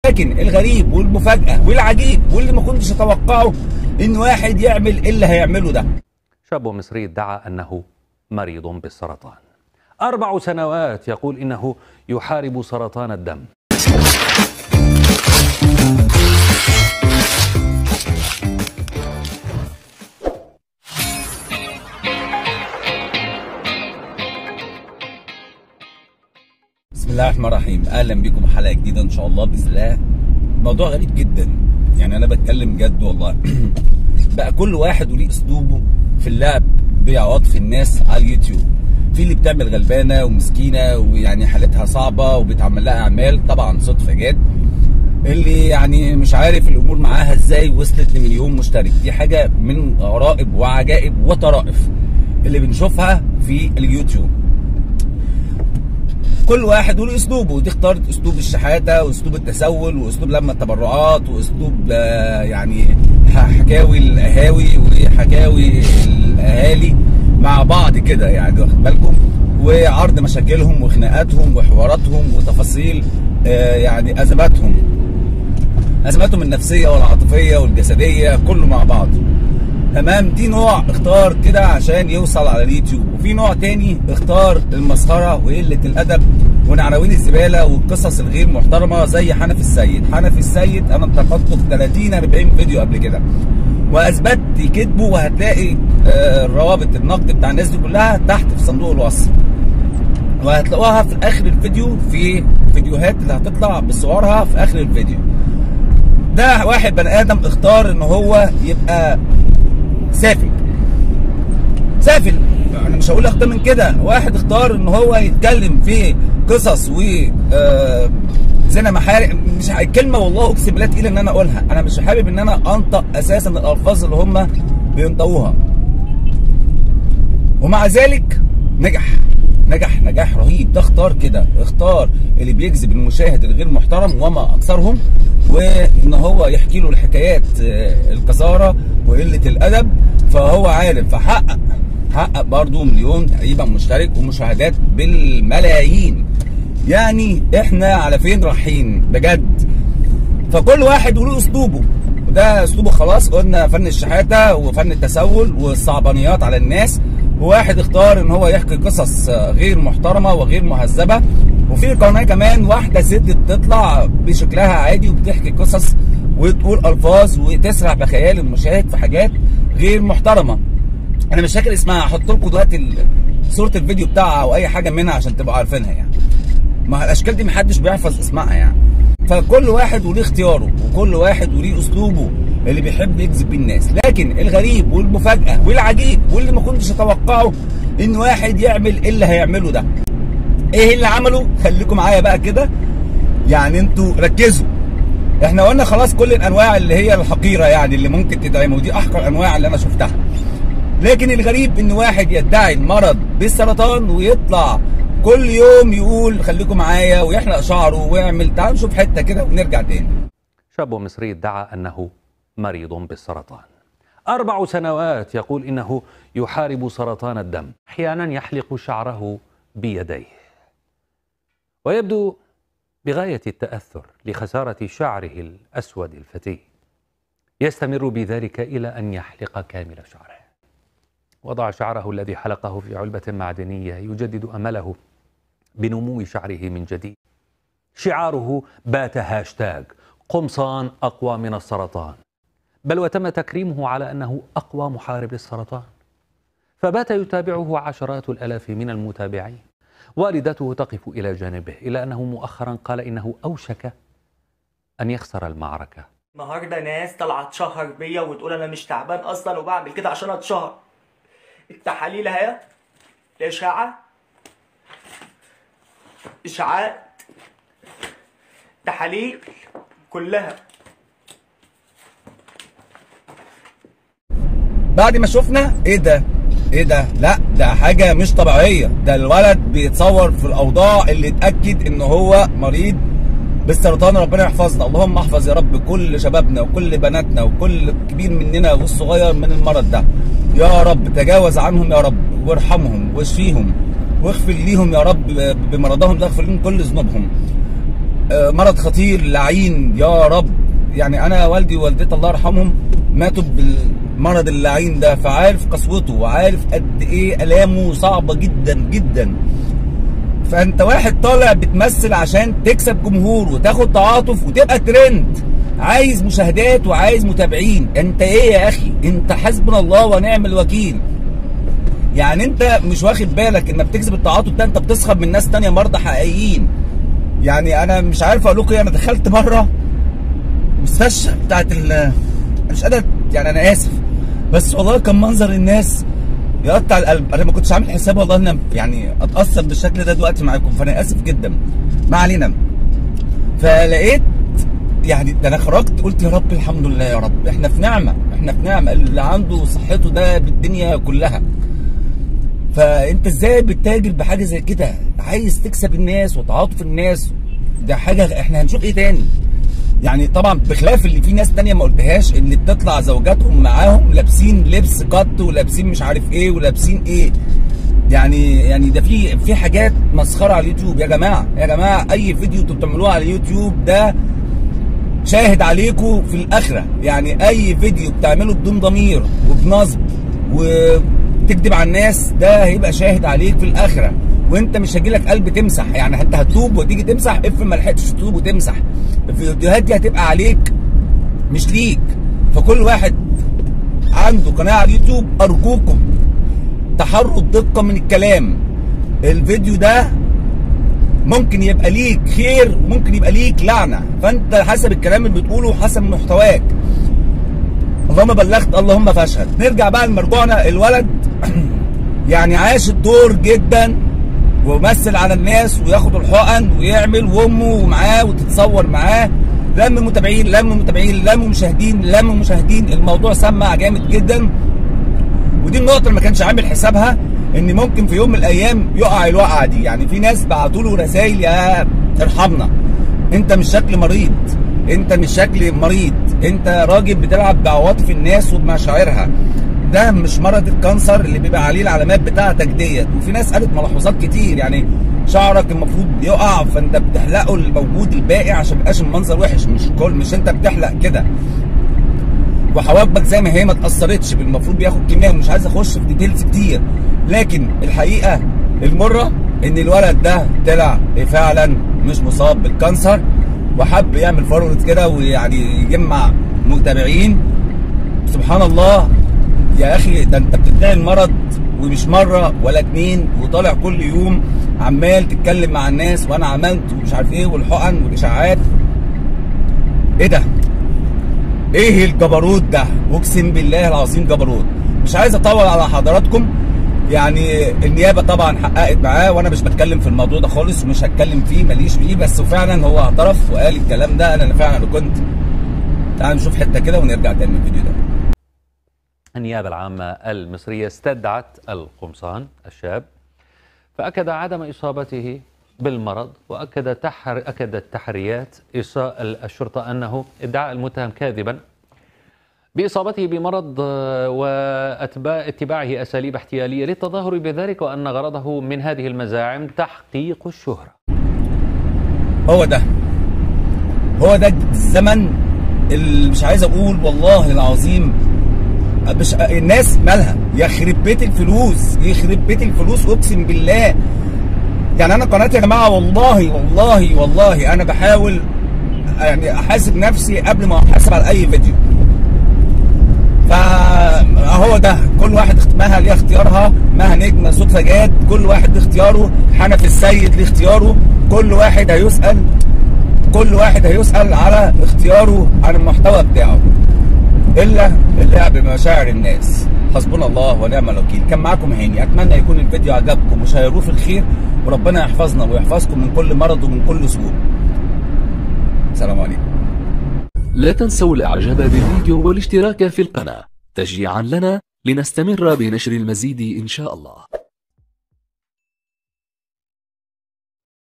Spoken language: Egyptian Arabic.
لكن الغريب والمفاجاه والعجيب واللي ما كنتش اتوقعه ان واحد يعمل اللي هيعمله ده شاب مصري ادعى أنه مريض بالسرطان أربع سنوات يقول إنه يحارب سرطان الدم بسم الله الرحمن الرحيم اهلا بكم حلقه جديده ان شاء الله باذن الله موضوع غريب جدا يعني انا بتكلم جد والله بقى كل واحد وليه اسلوبه في اللعب بعواطف الناس على اليوتيوب في اللي بتعمل غلبانه ومسكينه ويعني حالتها صعبه وبتعمل لها اعمال طبعا صدفه جت اللي يعني مش عارف الامور معاها ازاي وصلت لمليون مشترك دي حاجه من غرائب وعجائب وطرائف اللي بنشوفها في اليوتيوب كل واحد وله اسلوبه ودي اختارت اسلوب الشحاته واسلوب التسول واسلوب لما التبرعات واسلوب آه، يعني ح- حكاوي القهاوي وحكاوي الاهالي مع بعض كده يعني واخد بالكم وعرض مشاكلهم وخناقاتهم وحواراتهم وتفاصيل آه، يعني ازماتهم ازماتهم النفسيه والعاطفيه والجسديه كله مع بعض تمام دي نوع اختار كده عشان يوصل على اليوتيوب وفي نوع تاني اختار المسخره وقله الادب ونعراوين الزباله والقصص الغير محترمه زي حنفي السيد حنفي السيد انا انتقدته في 30 40 فيديو قبل كده واثبت كذبه وهتلاقي آه، روابط النقد بتاع الناس دي كلها تحت في صندوق الوصف وهتلاقوها في اخر الفيديو في فيديوهات اللي هتطلع بصورها في اخر الفيديو ده واحد بني ادم اختار ان هو يبقى سافل سافل انا مش هقول اكتر من كده واحد اختار ان هو يتكلم في قصص و آه، زنا محارق مش ع- كلمه والله اقسم بالله تقيله ان انا اقولها انا مش حابب ان انا انطق اساسا الالفاظ اللي هم بينطقوها ومع ذلك نجح نجح نجاح رهيب ده اختار كده اختار اللي بيجذب المشاهد الغير محترم وما اكثرهم وان هو يحكي له الحكايات آه، القذاره وقله الادب فهو عارف فحقق حقق برضه مليون تقريبا مشترك ومشاهدات بالملايين يعني احنا على فين رايحين بجد فكل واحد وله اسلوبه وده اسلوبه خلاص قلنا فن الشحاته وفن التسول والصعبانيات على الناس وواحد اختار ان هو يحكي قصص غير محترمه وغير مهذبه وفي قناه كمان واحده ست بتطلع بشكلها عادي وبتحكي قصص وتقول الفاظ وتسرح بخيال المشاهد في حاجات غير محترمه انا مش فاكر اسمها هحط لكم دلوقتي ال- صوره الفيديو بتاعها او اي حاجه منها عشان تبقوا عارفينها يعني ما الاشكال دي محدش بيحفظ اسمائها يعني فكل واحد وليه اختياره وكل واحد وليه اسلوبه اللي بيحب يجذب بيه الناس لكن الغريب والمفاجاه والعجيب واللي ما كنتش اتوقعه ان واحد يعمل اللي هيعمله ده ايه اللي عمله خليكم معايا بقى كده يعني انتوا ركزوا احنا قلنا خلاص كل الانواع اللي هي الحقيره يعني اللي ممكن تتعمل ودي احقر الانواع اللي انا شفتها لكن الغريب ان واحد يدعي المرض بالسرطان ويطلع كل يوم يقول خليكم معايا ويحلق شعره ويعمل تعالوا نشوف حته كده ونرجع تاني شاب مصري ادعى أنه مريض بالسرطان أربع سنوات يقول إنه يحارب سرطان الدم أحيانا يحلق شعره بيديه ويبدو بغاية التأثر لخسارة شعره الأسود الفتي يستمر بذلك إلى أن يحلق كامل شعره وضع شعره الذي حلقه في علبة معدنية يجدد أمله بنمو شعره من جديد شعاره بات هاشتاج قمصان أقوى من السرطان بل وتم تكريمه على أنه أقوى محارب للسرطان فبات يتابعه عشرات الآلاف من المتابعين والدته تقف إلى جانبه إلى أنه مؤخرا قال إنه أوشك أن يخسر المعركة النهارده ناس طالعه تشهر بيا وتقول انا مش تعبان اصلا وبعمل كده عشان اتشهر التحاليل اهي الاشعه اشعاعات تحاليل كلها بعد ما شفنا ايه ده ايه ده لا ده حاجه مش طبيعيه ده الولد بيتصور في الاوضاع اللي اتاكد ان هو مريض بالسرطان ربنا يحفظنا اللهم احفظ يا رب كل شبابنا وكل بناتنا وكل كبير مننا والصغير من المرض ده يا رب تجاوز عنهم يا رب وارحمهم واشفيهم واغفر ليهم يا رب بمرضهم ده اغفر لهم كل ذنوبهم آه، مرض خطير لعين يا رب يعني انا والدي ووالدتي الله يرحمهم ماتوا بالمرض اللعين ده فعارف قسوته وعارف قد ايه الامه صعبه جدا جدا فانت واحد طالع بتمثل عشان تكسب جمهور وتاخد تعاطف وتبقى ترند عايز مشاهدات وعايز متابعين انت ايه يا اخي انت حسبنا الله ونعم الوكيل يعني انت مش واخد بالك انك بتكسب التعاطف ده انت بتسخب من ناس تانية مرضى حقيقيين يعني انا مش عارف اقول لكم ايه انا دخلت مره مستشفى بتاعت ال أنا مش قادر يعني انا اسف بس والله كان منظر الناس يقطع القلب انا ما كنتش عامل حساب والله ان يعني اتاثر بالشكل ده دلوقتي معاكم فانا اسف جدا ما علينا فلقيت يعني ده انا خرجت قلت يا رب الحمد لله يا رب احنا في نعمه احنا في نعمه اللي عنده صحته ده بالدنيا كلها فانت ازاي بتتاجر بحاجه زي كده عايز تكسب الناس وتعاطف الناس ده حاجه احنا هنشوف ايه تاني يعني طبعا بخلاف اللي في ناس تانية ما قلتهاش اللي بتطلع زوجاتهم معاهم لابسين لبس قط ولابسين مش عارف ايه ولابسين ايه يعني يعني ده في في حاجات مسخره على اليوتيوب يا جماعه يا جماعه اي فيديو انتوا بتعملوه على اليوتيوب ده شاهد عليكم في الاخره يعني اي فيديو بتعمله بدون ضمير وبنصب وتكذب على الناس ده هيبقى شاهد عليك في الاخره وانت مش هيجيلك قلب تمسح يعني انت هتتوب وتيجي تمسح افرض ما لحقتش تتوب وتمسح الفيديوهات دي هتبقى عليك مش ليك فكل واحد عنده قناه على اليوتيوب ارجوكم تحروا الدقه من الكلام الفيديو ده ممكن يبقى ليك خير وممكن يبقى ليك لعنه فانت حسب الكلام اللي بتقوله وحسب محتواك اللهم بلغت اللهم فاشهد نرجع بقى لمرجوعنا الولد يعني عاش الدور جدا ومثل على الناس وياخد الحقن ويعمل وامه ومعاه وتتصور معاه لم متابعين لم متابعين لم مشاهدين لم مشاهدين الموضوع سمع جامد جدا ودي النقطه اللي ما كانش عامل حسابها ان ممكن في يوم من الايام يقع الوقعه دي يعني في ناس بعتوا له رسائل يا ارحمنا انت مش شكل مريض انت مش شكل مريض انت راجل بتلعب بعواطف الناس وبمشاعرها ده مش مرض الكانسر اللي بيبقى عليه العلامات بتاعتك ديت وفي ناس قالت ملاحظات كتير يعني شعرك المفروض يقع فانت بتحلقه الموجود الباقي عشان ميبقاش المنظر وحش مش كل مش انت بتحلق كده وحواجبك زي ما هي ما اتاثرتش المفروض بياخد كيمياء ومش عايز اخش في ديتيلز كتير لكن الحقيقه المره ان الولد ده طلع فعلا مش مصاب بالكانسر وحب يعمل فورورد كده ويعني يجمع متابعين سبحان الله يا اخي ده انت بتدعي المرض ومش مره ولا اتنين وطالع كل يوم عمال تتكلم مع الناس وانا عملت ومش عارف ايه والحقن والاشاعات ايه ده؟ ايه الجبروت ده؟ اقسم بالله العظيم جبروت مش عايز اطول على حضراتكم يعني النيابه طبعا حققت معاه وانا مش بتكلم في الموضوع ده خالص ومش هتكلم فيه ماليش فيه بس فعلا هو اعترف وقال الكلام ده انا اللي فعلا اللي كنت تعال نشوف حته كده ونرجع تاني من الفيديو ده النيابة العامة المصرية استدعت القمصان الشاب فأكد عدم إصابته بالمرض وأكد تحر أكدت تحريات إصاء الشرطة أنه ادعاء المتهم كاذبا بإصابته بمرض واتباعه أساليب احتيالية للتظاهر بذلك وأن غرضه من هذه المزاعم تحقيق الشهرة هو ده هو ده الزمن اللي مش عايز اقول والله العظيم مش الناس مالها يخرب بيت الفلوس يخرب بيت الفلوس اقسم بالله يعني انا قناتي يا جماعه والله والله والله انا بحاول يعني احاسب نفسي قبل ما احاسب على اي فيديو فهو ده كل واحد اخت- مها ليها اختيارها مها نجمه صدفه جاد كل واحد ليه اختياره حنف السيد ليه اختياره كل واحد هيسال كل واحد هيسال على اختياره عن المحتوى بتاعه الا اللعب بمشاعر الناس حسبنا الله ونعم الوكيل كان معاكم هاني اتمنى يكون الفيديو عجبكم وشيروه في الخير وربنا يحفظنا ويحفظكم من كل مرض ومن كل سوء سلام عليكم لا تنسوا الاعجاب بالفيديو والاشتراك في القناة تشجيعا لنا لنستمر بنشر المزيد ان شاء الله